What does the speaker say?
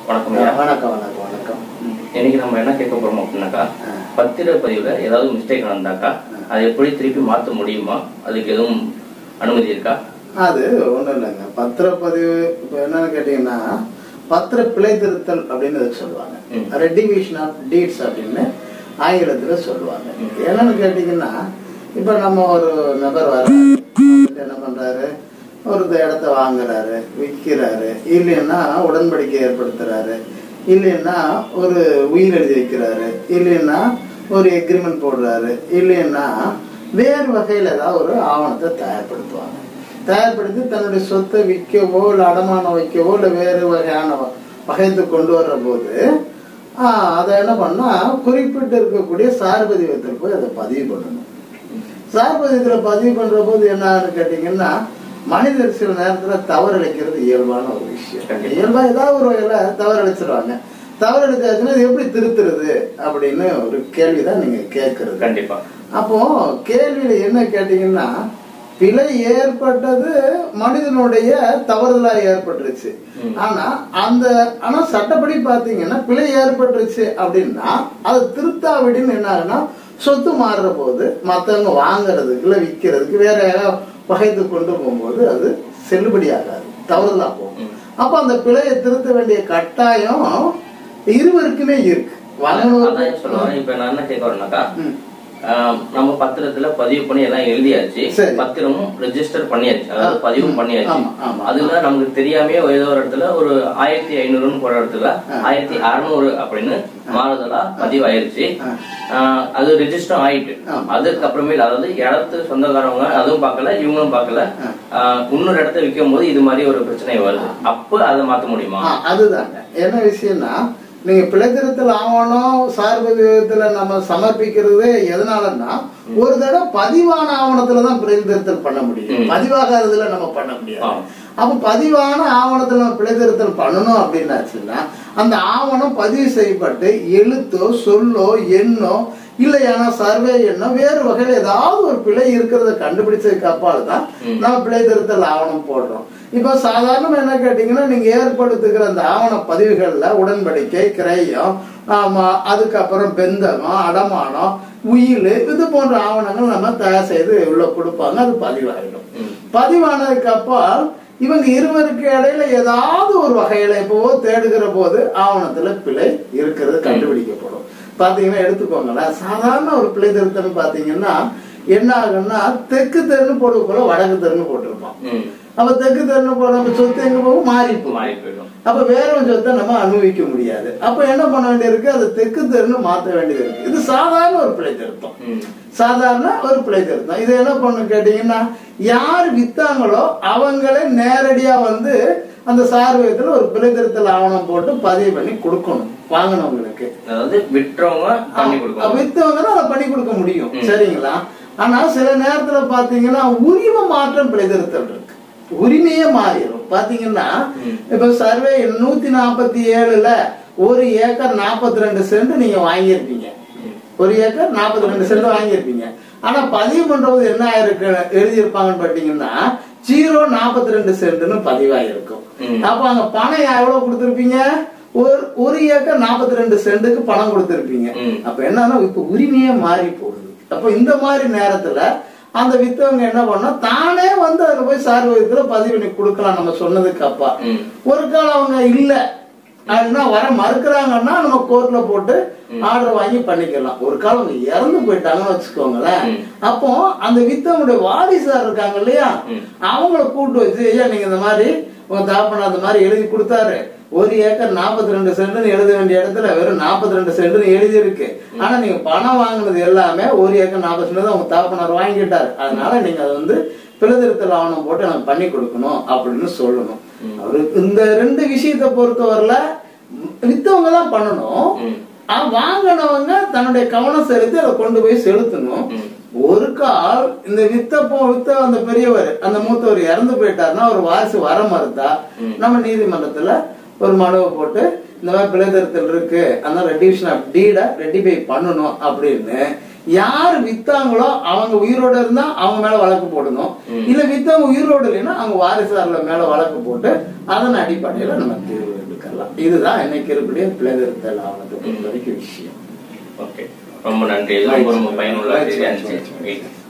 வணக்கம் ஐயா வணக்கம் வணக்கம் வணக்கம் இன்னைக்கு நம்ம என்ன கேட்க போறோம் அப்படின்னாக்கா ஆ. பத்திரப்பதிவுல ஏதாவது மிஸ்டேக் நடந்தாக்கா அதை எப்படி திருப்பி மாத்த முடியுமா அதுக்கு எதுவும் அனுமதி இருக்கா அது ஒண்ணும் இல்லைங்க பத்திரப்பதிவு இப்போ என்னன்னு கேட்டீங்கன்னா பத்திர பிழை திருத்தல் அப்படின்னு அதுக்கு சொல்லுவாங்க ம். ரெடிவிஷன் ஆஃப் டீட்ஸ் அப்படின்னு ஆங்கிலத்துல சொல்லுவாங்க ம். என்னன்னு கேட்டீங்கன்னா இப்போ நம்ம ஒரு நபர் வர என்ன பண்றாரு ஒரு இடத்த வாங்குறாரு விற்கிறாரு இல்லைன்னா உடன்படிக்கை ஏற்படுத்துறாரு இல்லைன்னா ஒரு உயிர் எழுதி வைக்கிறாரு இல்லைன்னா ஒரு எக்ரிமெண்ட் போடுறாரு இல்லைன்னா வேறு வகையில் ஏதாவது ஒரு ஆவணத்தை தயார்படுத்துவாங்க தயார்படுத்தி தன்னுடைய சொத்தை விற்கவோ இல்லை அடமானம் வைக்கவோ இல்லை வேறு வகையான வ- வகையத்தை கொண்டு வர்ற போது ஆஹ், அதை என்ன பண்ணா குறிப்பிட்டு இருக்கக்கூடிய சார்பதிவத்தில் போய் அதை பதிவு பண்ணணும் சார்பதிவத்தில் பதிவு பண்ற போது என்னன்னு கேட்டீங்கன்னா மனிதர் சில நேரத்துல தவறளிக்கிறது இயல்பான ஒரு விஷயம் கண்டிப்பா. இயல்பா ஏதாவது ஒரு வகையில தவறளிச்சிருவாங்க தவறளிச்சாச்சுன்னா இது எப்படி திருத்துறது அப்படின்னு ஒரு கேள்விதான் நீங்க கேட்கறது கண்டிப்பா அப்போ கேள்வியில என்ன கேட்டீங்கன்னா பிழை ஏற்பட்டது மனிதனுடைய தவறுதலா ஏற்பட்டுருச்சு ம். ஆனா அந்த ஆனா சட்டப்படி பாத்தீங்கன்னா பிழை ஏற்பட்டுருச்சு அப்படின்னா அது திருத்தாவிடின்னு என்ன ஆகுனா சொத்து மாறுற போது மத்தவங்க வாங்குறதுக்கு இல்ல விற்கிறதுக்கு வேற யாராவது வகைத்து கொண்டு போகும்போது அது செல்லுபடி ஆகாது தவறுதலா போகும் ம். அப்ப அந்த பிழையை திருத்த வேண்டிய கட்டாயம் இருவருக்குமே இருக்கு அதான் சொல்லுவாங்க வாங்கினவருக்கு இப்ப நான் என்ன கேட்க வரேன்னாக்கா ம். ஆஹ் நம்ம பத்திரத்துல பதிவு பண்ணி எல்லாம் எழுதியாச்சு சரி. பத்திரமும் ரெஜிஸ்டர் பண்ணியாச்சு அதாவது பதிவும் ம். பண்ணியாச்சு ஆமா, ஆமா. அதுல நமக்கு தெரியாமயே ஏதோ ஒரு இடத்துல ஒரு ஆயிரத்தி ஐநூறுன்னு போற இடத்துல ஆ. ஆயிரத்தி அறுநூறு அப்படின்னு மாறுதலா பதிவாயிருச்சு ஆ. ஆஹ் அது ரெஜிஸ்டர் ஆயிட்டு ஆமா. அதுக்கப்புறமேல் அதாவது இடத்து சொந்தக்காரவங்க அதுவும் பார்க்கல இவங்களும் பார்க்கல ஆ. ஆஹ் இன்னொரு இடத்த விற்கும் போது இது மாதிரி ஒரு பிரச்சனை வருது அப்ப அதை மாத்த முடியுமா ஆ, அதுதாங்க என்ன விஷயம்னா நீங்க பிழைத்திருத்தல் ஆவணம் சார்பதிவத்துல நம்ம சமர்ப்பிக்கிறது எதனாலன்னா ஒரு தடவை பதிவான ஆவணத்துல தான் பிழைத்திருத்தல் பண்ண முடியும் ம். பதிவாகாததுல நம்ம பண்ண முடியாது ஆ. அப்ப பதிவான ஆவணத்துல நம்ம பிழைத்திருத்தல் பண்ணணும் அப்படின்னாச்சுன்னா அந்த ஆவணம் பதிவு செய்யப்பட்டு எழுத்தோ சொல்லோ எண்ணோ இல்லையானா சர்வே எண்ணோ வேறு வகையில ஏதாவது ஒரு பிழை இருக்கிறத கண்டுபிடிச்சதுக்கு அப்பால் தான் ம். நம்ம பிழை திருத்தல் ஆவணம் போடுறோம் இப்ப சாதாரணமா என்ன கேட்டீங்கன்னா நீங்க ஏற்படுத்துகிற அந்த ஆவண பதிவுகள்ல உடன்படிக்கை கிரயம் ஆமா அதுக்கப்புறம் பெந்தகம் அடமானம் உயில் இது போன்ற ஆவணங்கள் நம்ம தயார் செய்து உள்ள கொடுப்பாங்க அது பதிவாயிடும் ம். பதிவானதுக்கு அப்பால் இவங்க இருவருக்கு இடையில ஏதாவது ஒரு வகையில இப்போ தேடுகிற போது ஆவணத்துல பிழை இருக்கிறது கண்டுபிடிக்கப்படும் பாத்தீங்கன்னா எடுத்துக்கோங்களேன் சாதாரண ஒரு பிழை திருத்தம் பாத்தீங்கன்னா என்ன ஆகும்னா தெற்கு தெருன்னு போடுற போல வடக்கு தெருன்னு போட்டிருப்பான் ம். அப்ப தெற்கு தெருன்னு போட நம்ம சொத்து எங்க போகும் மாறி போகும் மாறி போயிடும் அப்ப வேற ஒரு சொத்தை நம்ம அனுபவிக்க முடியாது அப்ப என்ன பண்ண வேண்டியிருக்கு அது தெற்கு தெருன்னு மாத்த வேண்டியது இருக்கு இது சாதாரண ஒரு பிழை திருத்தம் ம். சாதாரண ஒரு பிழை திருத்தம் இது என்ன பண்ணு கேட்டீங்கன்னா யார் வித்தாங்களோ அவங்களே நேரடியா வந்து அந்த சார்பயத்துல ஒரு பிழை திருத்தல் ஆவணம் போட்டு பதிவு பண்ணி கொடுக்கணும் வாங்கினவங்களுக்கு அதாவது விற்றவங்க பண்ணி கொடுக்கணும் வித்தவங்க தான் அதை பண்ணி கொடுக்க முடியும் ம். சரிங்களா ஆனா சில நேரத்துல பாத்தீங்கன்னா உரிமை மாற்றம் பிழை திருத்தல் இருக்கு உரிமையே மாறிடும் பாத்தீங்கன்னா ம். இப்ப சர்வே நூத்தி நாற்பத்தி ஏழுல ஒரு ஏக்கர் நாற்பத்தி ரெண்டு சென்ட் நீங்க வாங்கியிருப்பீங்க ம். ஒரு ஏக்கர் நாற்பத்தி ரெண்டு சென்ட் வாங்கியிருப்பீங்க ஆனா பதிவு பண்றது என்ன ஆயிருக்கு எழுதியிருப்பாங்கன்னு பாத்தீங்கன்னா ஜீரோ நாற்பத்தி ரெண்டு சென்ட்னு பதிவாயிருக்கும் ம். அப்ப அங்க பணம் எவ்வளவு கொடுத்திருப்பீங்க ஒரு ஒரு ஏக்கர் நாற்பத்தி ரெண்டு சென்ட்டுக்கு பணம் கொடுத்திருப்பீங்க ம். அப்ப என்னன்னா இப்ப உரிமையே மாறி போகுது அப்ப இந்த மாதிரி நேரத்துல அந்த வித்தவங்க என்ன பண்ணா தானே வந்து அதுல போய் சார்பகத்துல பதிவு பண்ணி கொடுக்கலாம் நம்ம சொன்னதுக்கு அப்பா ம். ஒரு காலம் அவங்க இல்ல அப்படின்னா வர மறுக்கிறாங்கன்னா நம்ம கோர்ட்ல போட்டு ஆர்டர் வாங்கி பண்ணிக்கலாம் ஒரு காலம் அவங்க இறந்து போயிட்டாங்கன்னு வச்சுக்கோங்களேன் ம். அப்போ அந்த வித்தவங்களுடைய வாரிசார் இருக்காங்க இல்லையா ம். அவங்கள கூட்டு வச்சு ஐயா நீங்க இந்த மாதிரி உங்க தாப்பனா அந்த மாதிரி எழுதி கொடுத்தாரு ஒரு ஏக்கர் நாற்பத்தி ரெண்டு சென்ட்னு எழுத வேண்டிய இடத்துல வெறும் நாற்பத்தி ரெண்டு சென்ட்னு எழுதி இருக்கு ஆனா நீங்க பணம் வாங்குனது எல்லாமே ஒரு ஏக்கர் நாற்பது சென்ட் தான் உங்க தாப்பனார் வாங்கிட்டாரு அதனால நீங்க அதை வந்து பிளதிருத்தல் ஆவணம் போட்டு எனக்கு பண்ணி கொடுக்கணும் அப்படின்னு சொல்லணும் அவரு இந்த ரெண்டு விஷயத்தை பொறுத்தவரையில வித்தவங்க தான் பண்ணணும் ம். ஆனா வாங்கினவங்க தன்னுடைய கவனம் செலுத்தி அதை கொண்டு போய் செலுத்தணும் ம். ஒரு கால் இந்த வித்தப்போ வித்த அந்த பெரியவர் அந்த மூத்தவர் இறந்து போயிட்டாருன்னா ஒரு வாரிசு வர மறுத்தா ம். நம்ம நீதிமன்றத்துல ஒரு மனுவை போட்டு இந்த மாதிரி பிழைத்திருத்தல் இருக்கு அந்த ரெடியூஷன் ஆஃப் டீட ரெட்டிஃபை பண்ணணும் அப்படின்னு யார் வித்தாங்களோ அவங்க உயிரோட இருந்தா அவங்க மேல வழக்கு போடணும் ம். இல்ல வித்தவங்க உயிரோடு இல்லைன்னா அவங்க வாரிசார்ல மேல வழக்கு போட்டு அதன் அடிப்படையில நம்ம தீர்வு எடுக்கலாம் இதுதான் இன்னைக்கு இருக்கக்கூடிய பிளதிருத்தல் ஆவணத்தை பொறுத்த வரைக்கும் விஷயம் ஓகே ரொம்ப நன்றி இது ரொம்ப ரொம்ப பயனுள்ள செய்தியா இருந்துச்சு